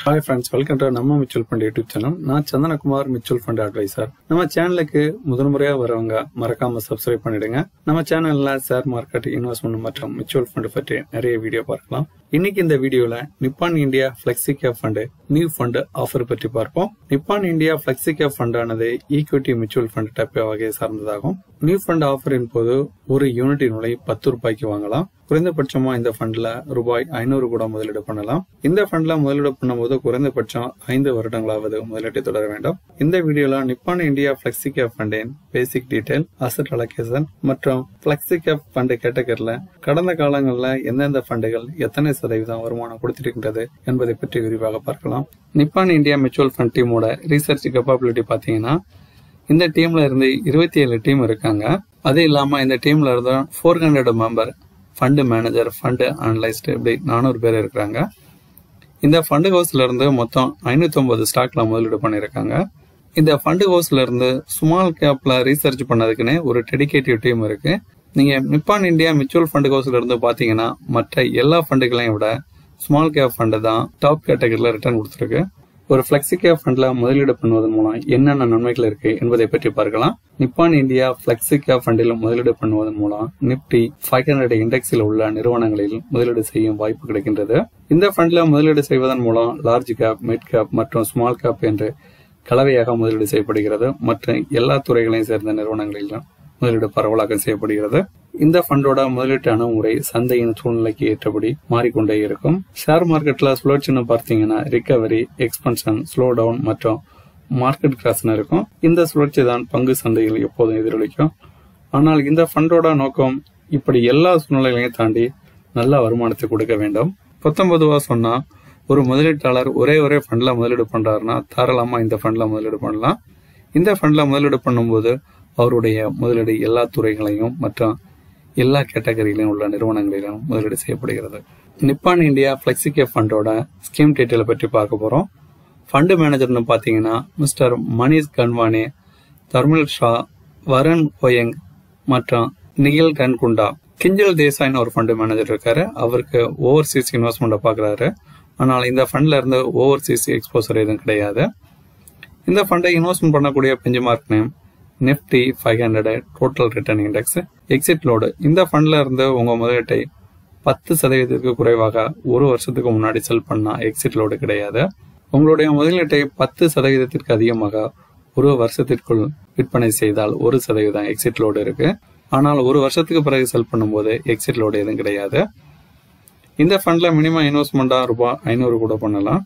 hi friends welcome to நம்ம mutual fund YouTube channel நான் Chandanakumar mutual fund advisor நம்ம சேனலுக்கு முதல் முறையா வரவங்க மறக்காம சப்ஸ்கிரைப் பண்ணிடுங்க நம்ம சேனல்ல ஷேர் மார்க்கெட் இன்வெஸ்ட்மெண்ட் மற்றும் மியூச்சுவல் ஃபண்ட் பற்றி நிறைய வீடியோ பார்க்கலாம் இன்னைக்கு இந்த வீடியோல Nippon India flexi cap fund new fund offer பற்றி பார்ப்போம் Nippon India flexi cap fund ஆனது ஈக்விட்டி மியூச்சுவல் ஃபண்ட் டைப் வகையை சார்ந்ததாகும் நியூ ஃபண்ட் ஆஃபரின் போது ஒரு யூனிட்டின் விலை பத்து ரூபாய்க்கு வாங்கலாம் குறைந்தபட்சமா இந்த ஃபண்ட்ல ரூபாய் ஐநூறு கூட முதலீடு பண்ணலாம் இந்த ஃபண்ட்ல முதலீடு பண்ணும்போது குறைந்தபட்சம் ஐந்து வருடங்களாவது முதலீட்டை தொடர வேண்டும் இந்த வீடியோல நிப்பான் இந்தியா பிளெக்சி கேப் ஃபண்டின் பேசிக் டீடைல் அசட் அலோகேஷன் மற்றும் பிளெக்சி கேப் ஃபண்ட் கேட்டகரியில கடந்த காலங்களில் எந்தெந்த ஃபண்டுகள் எத்தனை சதவீதம் வருமானம் கொடுத்திருக்கின்றது என்பதை பற்றி விரிவாக பார்க்கலாம் நிப்பான் இந்தியா மியூச்சுவல் ஃபண்ட் டீமோட ரீசர்ச் கெப்பாபிலிட்டி பாத்தீங்கன்னா இந்த டீம்ல இருந்து இருபத்தி ஏழு டீம் இருக்காங்க அது இல்லாம இந்த டீம்ல இருந்து four hundred member fund manager fund analyst இப்படி நானூறு பேர் இருக்கிறாங்க இந்த ஃபண்டு ஹவுஸ்ல இருந்து மொத்தம் ஐநூத்தி ஒன்பது ஸ்டாக்ல முதலீடு பண்ணியிருக்காங்க இந்த ஃபண்டு ஹவுஸ்ல இருந்து ஸ்மால் கேப்ல ரீசர்ச் பண்ணதுக்குன்னு ஒரு டெடிகேட்டிவ் டீம் இருக்கு நீங்க நிப்பான் இந்தியா மியூச்சுவல் ஃபண்ட் ஹவுஸ்ல இருந்து பாத்தீங்கன்னா மற்ற எல்லா ஃபண்டுகளையும் விட ஸ்மால் கேப் ஃபண்டு தான் டாப் கேட்டகரியில ரிட்டர்ன் கொடுத்துருக்கு ஒரு பிளெக்சி கேப் ஃபண்ட்ல முதலீடு பண்ணுவதன் மூலம் என்னென்ன நன்மைகள் இருக்கு என்பதை பற்றி பார்க்கலாம் நிப்பான் இந்தியா பிளெக்சி கேப் ஃபண்டில் முதலீடு பண்ணுவதன் மூலம் நிப்டி ஃபைவ் ஹண்ட்ரட் இண்டெக்ஸில் உள்ள நிறுவனங்களில் முதலீடு செய்யும் வாய்ப்பு கிடைக்கின்றது இந்த ஃபண்ட்ல முதலீடு செய்வதன் மூலம் லார்ஜ் கேப் மிட் கேப் மற்றும் ஸ்மால் கேப் என்று கலவையாக முதலீடு செய்யப்படுகிறது மற்றும் எல்லா துறைகளையும் சேர்ந்த நிறுவனங்களிலும் முதலீடு பரவலாக செய்யப்படுகிறது இந்த ஃபண்டோட முதலீட்டு அணுகுமுறை சந்தையின் சூழ்நிலைக்கு ஏற்றபடி மாறிக்கொண்டே இருக்கும் ஷேர் மார்க்கெட்ல சுழற்சின்னு பார்த்தீங்கன்னா ரிகவரி எக்ஸ்பென்ஷன் ஸ்லோ டவுன் மற்றும் மார்க்கெட் கிராஸ்னு இருக்கும் இந்த சுழற்சி தான் பங்கு சந்தையில் எப்போதும் எதிரொலிக்கும் ஆனால் இந்த ஃபண்டோட நோக்கம் இப்படி எல்லா சூழ்நிலைகளையும் தாண்டி நல்ல வருமானத்தை கொடுக்க வேண்டும் பத்தொன்பதுவா சொன்னா ஒரு முதலீட்டாளர் ஒரே ஒரே ஃபண்ட்ல முதலீடு பண்றாருன்னா தாராளமா இந்த ஃபண்ட்ல முதலீடு பண்ணலாம் இந்த ஃபண்ட்ல முதலீடு பண்ணும்போது அவருடைய முதலீடு எல்லா துறைகளையும் மற்றும் எல்லா கேட்டகரியிலும் உள்ள நிறுவனங்களிலும் முதலீடு செய்யப்படுகிறது நிப்பான் இந்தியா பிளெக்சிகே ஃபண்டோட ஸ்கீம் டீட்டெயிலை பற்றி பார்க்க போறோம் ஃபண்டு மேனேஜர்னு பார்த்தீங்கன்னா மிஸ்டர் மணிஷ் கன்வானே தர்மில் ஷா வருண் கோயங் மற்றும் நிகில் ரன்குண்டா கிஞ்சல் தேசாய்னு ஒரு ஃபண்டு மேனேஜர் இருக்காரு அவருக்கு ஓவர்சீஸ் இன்வெஸ்ட்மெண்ட்டை பார்க்குறாரு ஆனால் இந்த ஃபண்ட்ல இருந்து ஓவர்சீஸ் எக்ஸ்போசர் எதுவும் கிடையாது இந்த ஃபண்டை இன்வெஸ்ட்மெண்ட் பண்ணக்கூடிய benchmark name Nifty five hundred total return index exit load இந்த ஃபண்ட்ல இருந்து உங்க முதலீட்டை பத்து சதவீதத்துக்கு குறைவாக ஒரு வருஷத்துக்கு முன்னாடி செல் பண்ணா எக்ஸிட் லோடு கிடையாது உங்களுடைய முதலீட்டை பத்து சதவீதத்திற்கு அதிகமாக ஒரு வருஷத்திற்குள் விற்பனை செய்தால் ஒரு சதவீதம் எக்ஸிட் லோடு இருக்கு ஆனால் ஒரு வருஷத்துக்கு பிறகு செல் பண்ணும்போது எக்ஸிட் லோடு எதுவும் கிடையாது இந்த ஃபண்ட்ல மினிமம் இன்வெஸ்ட்மெண்டா ரூபாய் ஐநூறு கூட பண்ணலாம்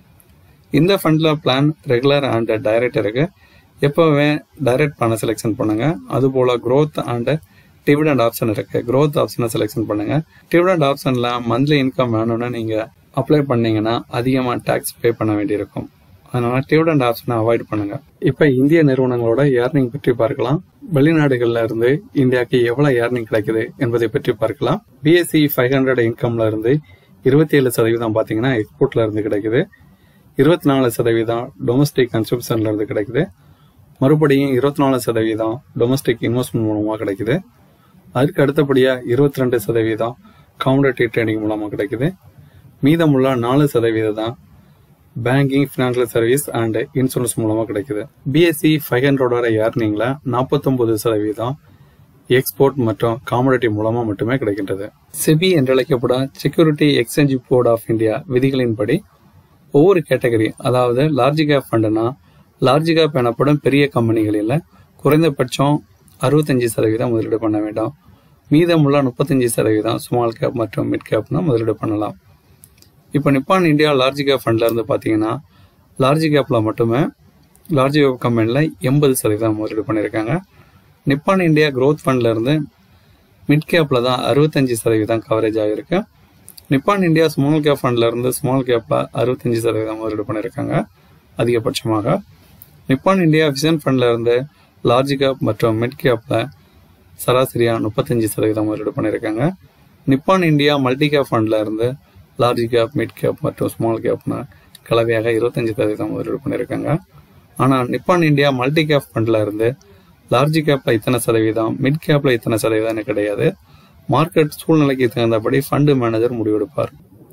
இந்த ஃபண்ட்ல பிளான் ரெகுலர் அண்ட் டைரக்ட் இருக்கு எப்போவே டைரக்ட் பண்ண செலெக்ஷன் பண்ணுங்க அது போல growth அண்ட் டிவிடெண்ட் ஆப்ஷன் இருக்கு growth ஆப்ஷனை செலெக்ஷன் பண்ணுங்க டிவிடெண்ட் ஆப்ஷன்ல மந்த்லி இன்கம் வேணும்னு நீங்க அப்ளை பண்ணீங்கன்னா அதிகமாக டேக்ஸ் பே பண்ண வேண்டியிருக்கும் அதனால டிவிடெண்ட் ஆப்ஷனை அவாய்ட் பண்ணுங்க இப்ப இந்திய நிறுவனங்களோட ஏர்னிங் பற்றி பார்க்கலாம் வெளிநாடுகள்ல இருந்து இந்தியாவுக்கு எவ்வளவு ஏர்னிங் கிடைக்குது என்பதை பற்றி பார்க்கலாம் பிஎஸ்சி ஃபைவ் ஹண்ட்ரட் இன்கம்ல இருந்து இருபத்தி ஏழு சதவீதம் பாத்தீங்கன்னா எக்ஸ்போர்ட்ல இருந்து கிடைக்குது இருபத்தி நாலு சதவீதம் டொமஸ்டிக் கன்சம்ஷன்ல இருந்து கிடைக்குது மறுபடியும் இருபத்தி நாலு சதவீதம் டொமஸ்டிக் இன்வெஸ்ட்மெண்ட் மூலமா கிடைக்குது அதுக்கு அடுத்தபடியா இருபத்தி ரெண்டு சதவீதம் கவுண்டர்டி ட்ரேடிங் மூலமா கிடைக்குது மீதமுள்ள நாலு சதவீதம் தான் banking financial service and insurance மூலமா கிடைக்குது பிஎஸ்சி ஃபைவ் ஹண்ட்ரடோட ஏர்னிங்ல நாற்பத்தொன்பது சதவீதம் எக்ஸ்போர்ட் மற்றும் காமோடிட்டி மூலமா மட்டுமே கிடைக்கின்றது செபி என்றழைக்கப்படும் security exchange board of India விதிகளின்படி ஒவ்வொரு கேட்டகரி அதாவது லார்ஜ் கேப் ஃபண்டுனா லார்ஜ் கேப் எனப்படும் பெரிய கம்பெனிகளில் குறைந்தபட்சம் அறுபத்தஞ்சு சதவீதம் முதலீடு பண்ண வேண்டும் மீதமுள்ள முப்பத்தஞ்சு சதவீதம் ஸ்மால் கேப் மற்றும் மிட் கேப்னா முதலீடு பண்ணலாம் இப்போ நிப்பான் இந்தியா லார்ஜ் கேப் ஃபண்ட்ல இருந்து பார்த்தீங்கன்னா லார்ஜ் கேப்ல மட்டுமே லார்ஜ் கேப் கம்பெனியில் எண்பது சதவீதம் முதலீடு பண்ணியிருக்காங்க நிப்பான் இந்தியா growth ஃபண்ட்ல இருந்து மிட் கேப்ல தான் அறுபத்தஞ்சு சதவீதம் கவரேஜ் ஆகிருக்கு நிப்பான் இந்தியா ஸ்மால் கேப் ஃபண்ட்ல இருந்து ஸ்மால் கேப்ல அறுபத்தஞ்சு சதவீதம் முதலீடு பண்ணியிருக்காங்க அதிகபட்சமாக நிப்பான் இந்தியா விசன் ஃபண்ட்ல இருந்து லார்ஜ் கேப் மற்றும் மிட் கேப்ல சராசரியா முப்பத்தஞ்சு சதவீதம் முதலீடு பண்ணியிருக்காங்க நிப்பான் இந்தியா மல்டி கேப் ஃபண்ட்ல இருந்து லார்ஜ் கேப் மிட் கேப் மற்றும் ஸ்மால் கேப்னு கலவையாக இருபத்தஞ்சு சதவீதம் முதலீடு பண்ணியிருக்காங்க ஆனால் நிப்பான் இந்தியா மல்டி கேப் ஃபண்ட்ல இருந்து லார்ஜ் கேப்ல இத்தனை சதவீதம் மிட் கேப்ல இத்தனை சதவீதம் கிடையாது மார்க்கெட் சூழ்நிலைக்கு தகுந்தபடி ஃபண்டு மேனேஜர் முடிவெடுப்பார்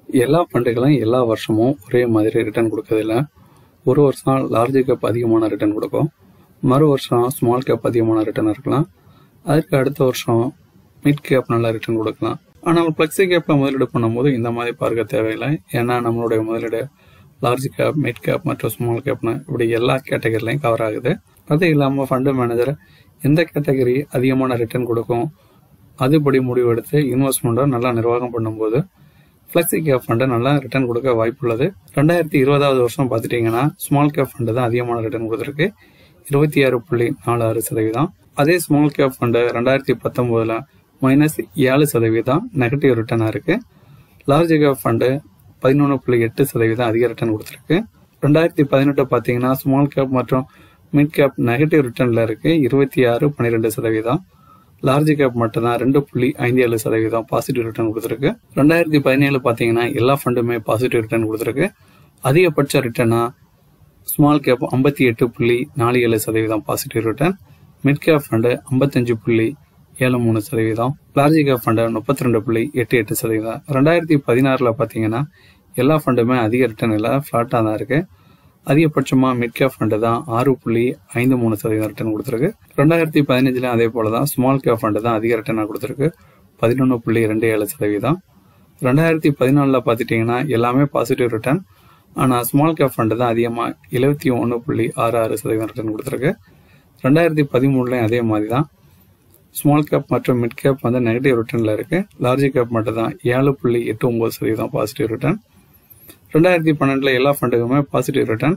எல்லா ஃபண்டுகளும் எல்லா வருஷமும் ஒரே மாதிரி ரிட்டர்ன் கொடுக்கறதில்ல ஒரு வருஷம் லார்ஜ் கேப் அதிகமான ரிட்டர்ன் கொடுக்கும் மறு வருஷம் ஸ்மால் கேப் அதிகமான ரிட்டர்ன் இருக்கலாம் அதுக்கு அடுத்த வருஷம் மிட் கேப் நல்ல ரிட்டர்ன் கொடுக்கலாம் ஆனால் ஃப்ளெக்ஸி கேப்பில் முதலீடு பண்ணும்போது இந்த மாதிரி பார்க்க தேவையில்லை ஏன்னா நம்மளுடைய முதலீடு லார்ஜ் கேப் மிட் கேப் மற்றும் ஸ்மால் கேப்னு இப்படி எல்லா கேட்டகரிலையும் கவர் ஆகுது அது இல்லாமல் ஃபண்டு மேனேஜர் எந்த கேட்டகரி அதிகமான ரிட்டர்ன் கொடுக்கும் அதுபடி முடிவெடுத்து இன்வெஸ்ட்மெண்ட்டை நல்லா நிர்வாகம் பண்ணும்போது ஃப்ளெக்ஸி கேப் ஃபண்டை நல்லா ரிட்டர்ன் கொடுக்க வாய்ப்புள்ளது ரெண்டாயிரத்தி இருபதாவது வருஷம் பார்த்துட்டிங்கன்னா ஸ்மால் கேப் ஃபண்டு தான் அதிகமான ரிட்டர்ன் கொடுத்துருக்கு இருபத்தி ஆறு புள்ளி நாலு ஆறு சதவீதம் அதே ஸ்மால் கேப் ஃபண்டு ரெண்டாயிரத்தி பத்தொம்போதில் மைனஸ் ஏழு சதவீதம் நெகட்டிவ் ரிட்டர்னாக இருக்கு லார்ஜ் கேப் ஃபண்டு பதினொன்று புள்ளி எட்டு சதவீதம் அதிக ரிட்டர்ன் கொடுத்துருக்கு ரெண்டாயிரத்தி பதினெட்டு பார்த்தீங்கன்னா ஸ்மால் கேப் மற்றும் மிட் கேப் நெகட்டிவ் ரிட்டர்னில் இருக்கு இருபத்தி ஆறு பன்னிரெண்டு சதவீதம் லார்ஜ் கேப் மட்டும் தான் ரெண்டு புள்ளி ஐந்து ஏழு சதவீதம் பாசிட்டிவ் ரிட்டர்ன் கொடுத்துருக்கு ரெண்டாயிரத்தி பதினேழு பார்த்தீங்கன்னா எல்லா ஃபண்டுமே பாசிட்டிவ் ரிட்டர்ன் கொடுத்துருக்கு அதிகபட்ச ரிட்டர்னா ஸ்மால் கேப் ஐம்பத்தி எட்டு புள்ளி நாலு ஏழு சதவீதம் positive return mid cap fund ஐம்பத்தஞ்சு புள்ளி ஏழு மூணு சதவீதம் லார்ஜ் கேப் ஃபண்டு முப்பத்தி ரெண்டு புள்ளி எட்டு எட்டு சதவீதம் ரெண்டாயிரத்தி பதினாறில் பார்த்தீங்கன்னா எல்லா ஃபண்டுமே அதிக ரிட்டர்ன் இல்லை ஃப்ளாட்டாக தான் இருக்கு அதிகபட்சமாக மிட் கேப் ஃபண்டு தான் ஆறு புள்ளி ஐந்து மூணு சதவீதம் ரிட்டர்ன் கொடுத்துருக்கு ரெண்டாயிரத்தி பதினஞ்சுல அதே போல தான் ஸ்மால் கேப் ஃபண்டு தான் அதிக ரிட்டர்னாக கொடுத்துருக்கு பதினொன்று புள்ளி ரெண்டு ஏழு சதவீதம் ரெண்டாயிரத்தி பதினாலில் பார்த்துட்டிங்கன்னா எல்லாமே பாசிட்டிவ் ரிட்டர்ன் ஆனால் ஸ்மால் கேப் ஃபண்டு தான் அதிகமாக எழுபத்தி ஒன்று புள்ளி ஆறு ஆறு சதவீதம் ரிட்டர்ன் கொடுத்துருக்கு ரெண்டாயிரத்தி பதிமூணுலையும் அதே மாதிரி தான் ஸ்மால் கேப் மற்றும் மிட் கேப் வந்து நெகட்டிவ் ரிட்டர்னில் இருக்கு லார்ஜ் கேப் மட்டும் தான் ஏழு புள்ளி எட்டு ஒம்பது சதவீதம் பாசிட்டிவ் ரிட்டர்ன் ரெண்டாயிரத்தி பன்னெண்டில் எல்லா ஃபண்டுக்குமே பாசிட்டிவ் ரிட்டர்ன்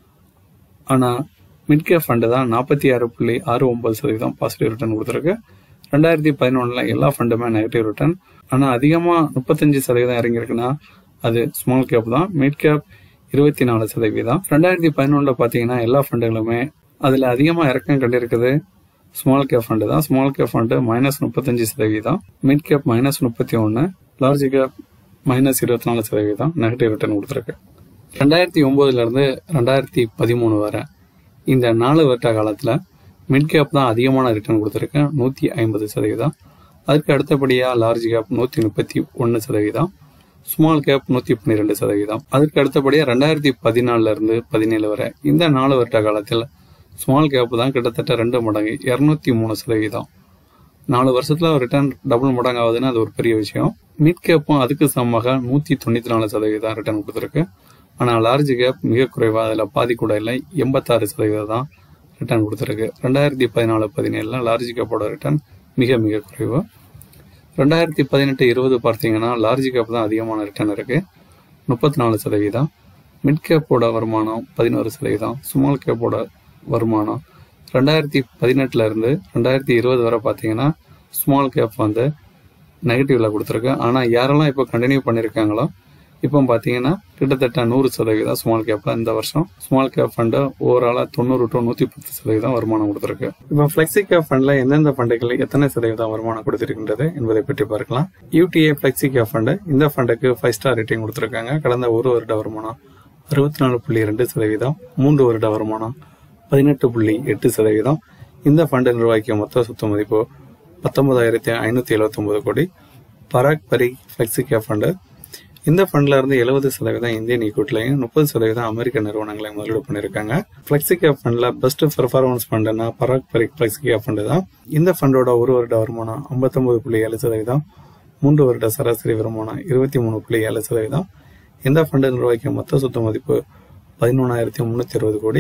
ஆனால் மிட் கேப் ஃபண்டு தான் நாற்பத்தி ஆறு புள்ளி ஆறு ஒன்பது சதவீதம் பாசிட்டிவ் ரிட்டர்ன் கொடுத்துருக்கு ரெண்டாயிரத்தி பதினொன்றில் எல்லா ஃபண்டுமே நெகட்டிவ் ரிட்டர்ன் ஆனால் அதிகமாக முப்பத்தஞ்சு சதவீதம் இறங்கியிருக்குன்னா அது ஸ்மால் கேப் தான் மிட் கேப் இருபத்தி நாலு சதவீதம் ரெண்டாயிரத்தி பதினொன்றில் பார்த்தீங்கன்னா எல்லா ஃபண்டுகளுமே அதில் அதிகமாக இறக்கம் கண்டிருக்குது ஸ்மால் கேப் ஃபண்டு தான் ஸ்மால் கேப் ஃபண்டு மைனஸ் முப்பத்தஞ்சு சதவீதம் மிட் கேப் மைனஸ் முப்பத்தி ஒன்று லார்ஜ் கேப் மைனஸ் இருபத்தி நாலு சதவீதம் நெகட்டிவ் ரிட்டர்ன் கொடுத்துருக்கு ரெண்டாயிரத்தி ஒன்பதுல இருந்து ரெண்டாயிரத்தி பதிமூணு வரை இந்த நாலு வருட காலத்தில் மிட் கேப் தான் அதிகமான ரிட்டர்ன் கொடுத்துருக்கு நூற்றி ஐம்பது சதவீதம் அதுக்கு அடுத்தபடியாக லார்ஜ் கேப் நூற்றி முப்பத்தி ஒன்று சதவீதம் ஸ்மால் கேப் நூற்றி பன்னிரெண்டு சதவீதம் அதுக்கு அடுத்தபடியாக ரெண்டாயிரத்தி பதினாலுல இருந்து பதினேழு வரை இந்த நாலு வருட காலத்தில் ஸ்மால் கேப் தான் கிட்டத்தட்ட ரெண்டு மடங்கு இரநூத்தி மூணு சதவீதம் நாலு வருஷத்துல ரிட்டர்ன் டபுள் மடங்கு ஆகுதுன்னா அது ஒரு பெரிய விஷயம் மிட் கேப்பும் அதுக்கு சமமாக நூற்றி தொண்ணூற்றி நாலு சதவீதம் ரிட்டர்ன் கொடுத்துருக்கு ஆனால் லார்ஜ் கேப் மிக குறைவா அதில் பாதி கூட இல்லை எண்பத்தாறு சதவீதம் தான் ரிட்டர்ன் கொடுத்துருக்கு ரெண்டாயிரத்தி பதினாலு பதினேழுல லார்ஜ் கேப்போட ரிட்டர்ன் மிக மிக குறைவு ரெண்டாயிரத்தி பதினெட்டு இருபது பார்த்தீங்கன்னா லார்ஜ் கேப் தான் அதிகமான ரிட்டர்ன் இருக்கு முப்பத்தி நாலு சதவீதம் மிட் கேப்போட வருமானம் பதினோரு சதவீதம் ஸ்மால் கேப்போட வருமானம் ரெண்டாயிரத்தி பதினெட்டுல இருந்து ரெண்டாயிரத்தி இருபது வரை பார்த்தீங்கன்னா ஸ்மால் கேப் வந்து நெகட்டிவ்ல கொடுத்துருக்கு ஆனால் யாரெல்லாம் இப்போ கண்டினியூ பண்ணியிருக்காங்களோ இப்போ பார்த்தீங்கன்னா கிட்டத்தட்ட நூறு சதவீதம் ஸ்மால் கேப்ல இந்த வருஷம் ஸ்மால் கேப் ஃபண்டு ஓவராலாக தொண்ணூறு டு நூற்றி பத்து சதவீதம் வருமானம் கொடுத்துருக்கு இப்போ ஃபிளெக்ஸி கேப் ஃபண்ட்ல எந்தெந்த ஃபண்டுகள் எத்தனை சதவீதம் வருமானம் கொடுத்திருக்கின்றது என்பதை பற்றி பார்க்கலாம் யூடிஏ ஃபிளெக்ஸி கேப் ஃபண்டு இந்த ஃபண்டுக்கு ஃபைவ் ஸ்டார் ரேட்டிங் கொடுத்துருக்காங்க கடந்த ஒரு வருட வருமானம் அறுபத்தி நாலு புள்ளி ரெண்டு சதவீதம் மூன்று வருட வருமானம் பதினெட்டு புள்ளி எட்டு சதவீதம் இந்த ஃபண்டை நிர்வகிக்க மொத்த சொத்து மதிப்பு பத்தொன்பதாயிரத்தி ஐநூத்தி எழுபத்தி ஒன்பது கோடி பராக் பரி ஃபிளெக்ஸி கேப் ஃபண்டு இந்த ஃபண்ட்ல இருந்து எழுபது சதவீதம் இந்தியன் ஈக்குவிட்டிலையும் முப்பது சதவீதம் அமெரிக்க நிறுவனங்களையும் முதலீடு பண்ணியிருக்காங்க ஃபிளெக்ஸி கேப் ஃபண்ட்ல பெஸ்ட் பெர்ஃபார்மன்ஸ் ஃபண்டுனா Parag Parikh flexi cap fund தான் இந்த ஃபண்டோட ஒரு வருட வருமானம் ஐம்பத்தொன்பது புள்ளி ஏழு சதவீதம் மூன்று வருட சராசரி வருமானம் இருபத்தி மூணு புள்ளி ஏழு சதவீதம் இந்த ஃபண்டை நிர்வகிக்கும் மொத்த சொத்து மதிப்பு பதினொன்றாயிரத்தி முன்னூத்தி அறுபது கோடி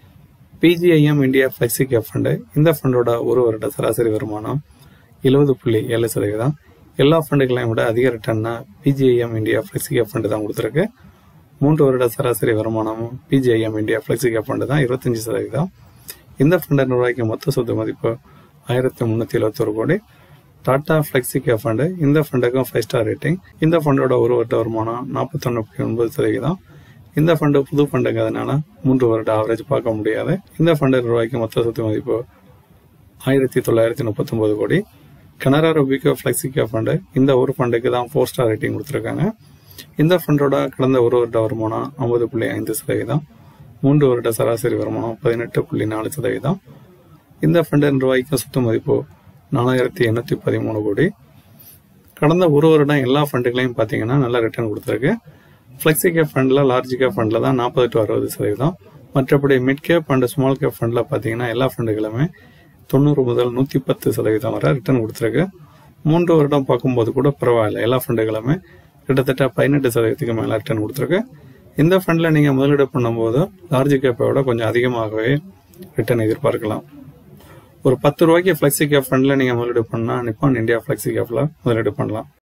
PGIM India flexi cap fund இந்த ஃபண்டோட ஒரு வருட சராசரி வருமானம் எழுபது புள்ளி ஏழு சதவீதம் எல்லா ஃபண்டுகளையும் விட அதிக ரிட்டர்னா PGIM India flexi cap fund தான் கொடுத்துருக்கு மூன்று வருட சராசரி வருமானமும் PGIM India flexi cap fund தான் இருபத்தஞ்சு சதவீதம் இந்த ஃபண்டை நிர்வகிக்கும் மொத்த சொத்து மதிப்பு ஆயிரத்தி முன்னூத்தி எழுபத்தொரு கோடி டாடா ஃபிளெக்ஸி கேப் ஃபண்டு இந்த ஃபண்டுக்கும் ஃபைவ் ஸ்டார் ரேட்டிங் இந்த ஃபண்டோட ஒரு வருட வருமானம் நாற்பத்தொன்னு புள்ளி ஒன்பது சதவீதம் இந்த ஃபண்டு புது ஃபண்டுங்கிறதுனால மூன்று வருட ஆவரேஜ் பார்க்க முடியாது இந்த ஃபண்டை நிர்வகிக்கும் மொத்த சொத்து மதிப்பு ஆயிரத்தி தொள்ளாயிரத்தி முப்பத்தொன்பது கோடி கனரா ரொபிகோ ஃபிளெக்ஸிகா ஃபண்டு இந்த ஒரு ஃபண்டுக்கு தான் ஃபோர் ஸ்டார் ரேட்டிங் கொடுத்துருக்காங்க இந்த ஃபண்டோட கடந்த ஒரு வருட வருமானம் ஐம்பது புள்ளி ஐந்து சதவீதம் மூன்று வருட சராசரி வருமானம் பதினெட்டு புள்ளி நாலு சதவீதம் இந்த ஃபண்டை நிர்வகிக்கும் சொத்து மதிப்பு நாலாயிரத்தி எண்ணூத்தி பதிமூணு கோடி கடந்த ஒரு வருடம் எல்லா ஃபண்டுகளையும் பார்த்தீங்கன்னா நல்லா ரிட்டர்ன் கொடுத்துருக்கு ஃப்ளெக்ஸி கேப் ஃபண்டில் லார்ஜ் கேப் ஃபண்டில் தான் நாற்பது டு அறுபது சதவீதம் மற்றபடி mid cap and small cap ஃபண்டில் பார்த்தீங்கன்னா எல்லா ஃபண்டுகளுமே தொண்ணூறு முதல் நூற்றி பத்து சதவீதம் வரை ரிட்டர்ன் கொடுத்துருக்கு மூன்று வருடம் பார்க்கும்போது கூட பரவாயில்ல எல்லா ஃபண்டுகளுமே கிட்டத்தட்ட பதினெட்டு சதவீதத்துக்கு மேலே ரிட்டர்ன் கொடுத்துருக்கு இந்த ஃபண்டில் நீங்கள் முதலீடு பண்ணும்போது லார்ஜ் கேப்பை விட கொஞ்சம் அதிகமாகவே ரிட்டர்ன் எதிர்பார்க்கலாம் ஒரு பத்து ரூபாய்க்கு ஃப்ளெக்ஸி கேப் ஃபண்டில் நீங்கள் முதலீடு பண்ணால் நிப்பான் இந்தியா ஃப்ளெக்ஸி கேப்பில் முதலீடு பண்ணலாம்